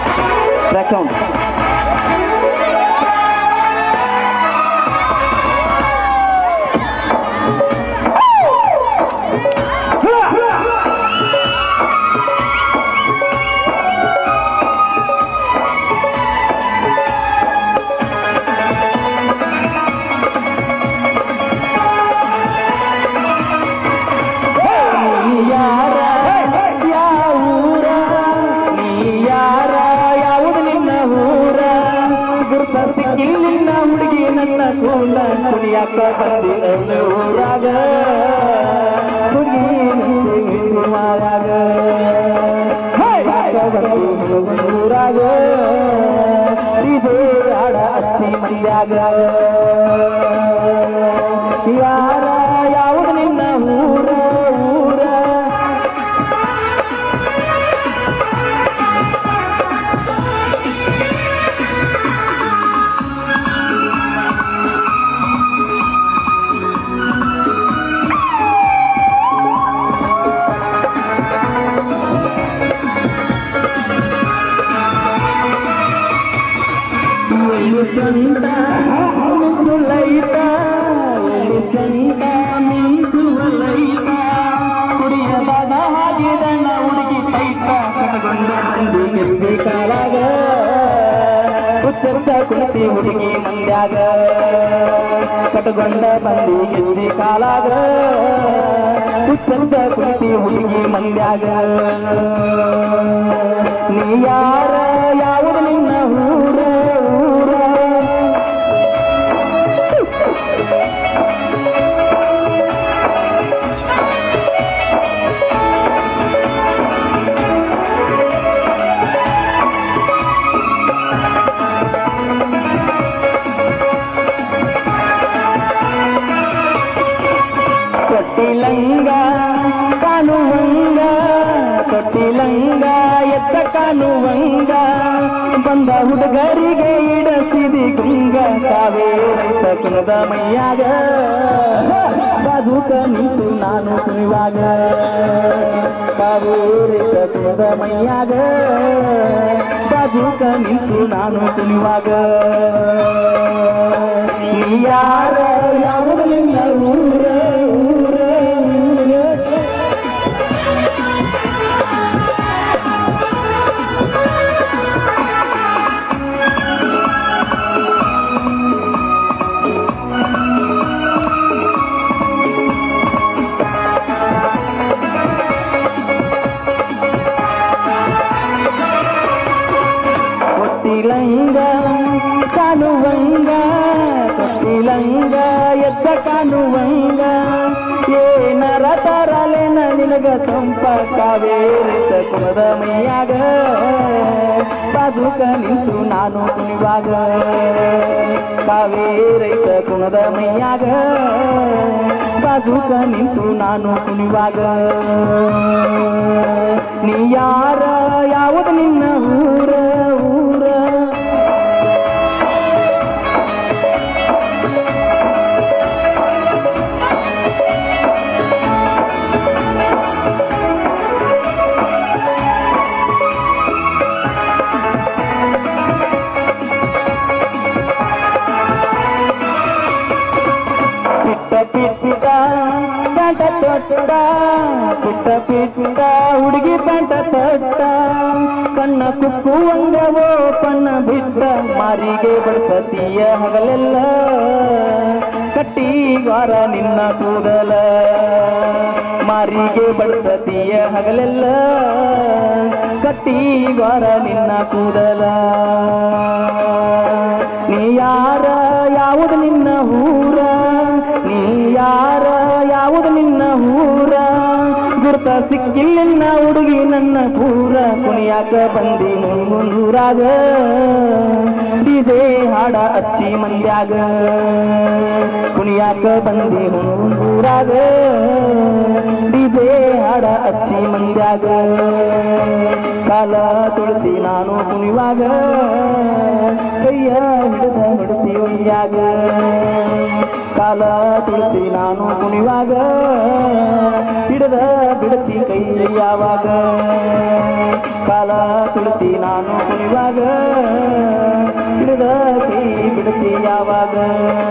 track sound ಯಾರ ಯಾವೂರ ನೀ ಯಾರ ಯಾವುದು ನಿನ್ನ ಊರ ಗುರುತ ಸಿಕ್ಕಿಲ್ಲ ಹುಡುಗಿ ನನ್ನ ಕೂಲ ಕುಡಿಯಾಕ ಬಂದಿಲ್ಲ ಊರಾಗ ಹುಡುಗಿ ಮಾರಾಗ ಊರಾಗ ಇದೇ ಆಡ ಅಚ್ಚಿ ಮಂದ್ಯಾಗ ಯಾರ ಯಾವುದು ನಿನ್ನ ಊರ ಊರ ಎಲ್ಲಿ ಸಂತ ಮಿಂಚು ಲೈಟ ಎಲ್ಲಿ ಸಂತ ಮಿಂಚು ಲೈಟ ಕುಡಿಯದಾಗ ಹಾಗಿದನ ಹುಡುಗಿ ತೈಟ ಕಟಗೊಂಡ ಮಂದಿ ಗೆದ್ದಿ ಕಾಲಾಗ ಹುಚ್ಚತ್ತ ಕುಳಿತಿ ಹುಡುಗಿ ಮಂದ್ಯಾಗ ಕಟಗೊಂಡ ಬಂದಿ ಗೆದ್ದಿ ಕಾಲಾಗ ಹುಚ್ಚತ್ತ ಕುಳಿತಿ ಹುಡುಗಿ ಮಂದ್ಯಾಗ ನೀ ಯಾರ ಯಾವುದು ನಿನ್ನ ಊರ ಊರ ತೊಟ್ಟಿಲಂಗ ಕಾಣುವಂಗ ತೊಟ್ಟಿಲಂಗ ಎತ್ತ ಕಾಣುವಂಗ ಬಂದ ಹುಡುಗರಿಗೆ ಇಡಸಿದಿ ಗುಂಗ ತಾವೇ ಕುಣದ ಮೈಯಾಗ ಬಾಜೂಕ ನಿಂತು ನಾನು ಕುಣಿವಾಗ ಕಾವೇರಿ ಕುಣದ ಮೈಯಾಗ ಬಾಜೂಕ ನಿಂತು ನಾನು ಕುಣಿವಾಗ ನೀ ಯಾರ ಯಾವುದು ನಿನ್ನ ಊರ ಊರ ಊರ ಕೊಟ್ಟಿಲಂಗ ಕಾಣುವಂಗ ಕೊಟ್ಟಿಲಂಗ ಎದ್ದ ಕಾಣುವಂಗ ಏನರ ತರಲೆನ ನಿನಗ ತಂಪ ಕಾವೇರಿ ಕುಣದ ಮೈಯಾಗ ಬಾಜುಕ ನಿಂತು ನಾನು ಕುಣಿವಾಗ ಕಾವೇರೈತ ಕುಣದ ಮೈಯಾಗ ಬಾಜುಕ ನಿಂತು ನಾನು ಕುಣಿವಾಗ ನೀ ಯಾರ ಯಾವುದು ನಿನ್ನ ಊರ ಊರ ಪಿಟ್ಟ ಪಿಟ್ಟ ಪ್ಯಾಂಟ ತೊಟ್ಟ ಪಿಟ್ಟ ಪಿಟ್ಟ ಹುಡುಗಿ ಪ್ಯಾಂಟ ತೊಟ್ಟ ಕಣ್ಣ ಕುಕ್ಕು ಒಂದವೋ ಕಣ್ಣ ಬಿಟ್ಟ ಮಾರಿಗೆ ಬಡಿಸತೀಯ ಹಗಲೆಲ್ಲ ಕಟ್ಟಿಗಾರ ನಿನ್ನ ಕೂದಲ ಮಾರಿಗೆ ಬಡಿಸತೀಯ ಹಗಲೆಲ್ಲ ಕಟ್ಟಿಗಾರ ನಿನ್ನ ಕೂದಲ ನೀ ಯಾರ ಯಾವುದು ನಿನ್ನ ಊರ ನೀ ಯಾರ ಯಾವುದು ನಿನ್ನ ಊರ ಗುರುತ ಸಿಕ್ಕಿಲ್ಲ ಹುಡುಗಿ ನನ್ನ ಪೂರ ಕುಣಿಯಾಕ ಬಂದಿ ಮುಂದೂರಾಗ ಡಿಜೆ ಹಾಡ ಅಚ್ಚಿ ಮಂದ್ಯಾಗ ಕುಣಿಯಾಕ ಬಂದಿ ಮುಂದೂರಾಗ ಡಿಜೆ ಡಿಜೆ ಹಾಡ ಹಚ್ಚಿ ಮಂದ್ಯಾಗ ಕಾಲ ತುಳಸಿ ನಾನು ಕುಣಿವಾಗ ಕೈಯ ಹಿಡಿದ ಹಿಡಿತಿ ಉಂಡ್ಯಾಗ ಕಾಲ ತುಳಸಿ ನಾನು ಕುಣಿವಾಗ ಹಿಡಿದ ಬಿಡತಿ ಕೈ ಯಾವಾಗ ಕಾಲ ತುಳಸಿ ನಾನು ಕುಣಿವಾಗ ಹಿಡಿದ ಕೈ ಬಿಡತಿ ಯಾವಾಗ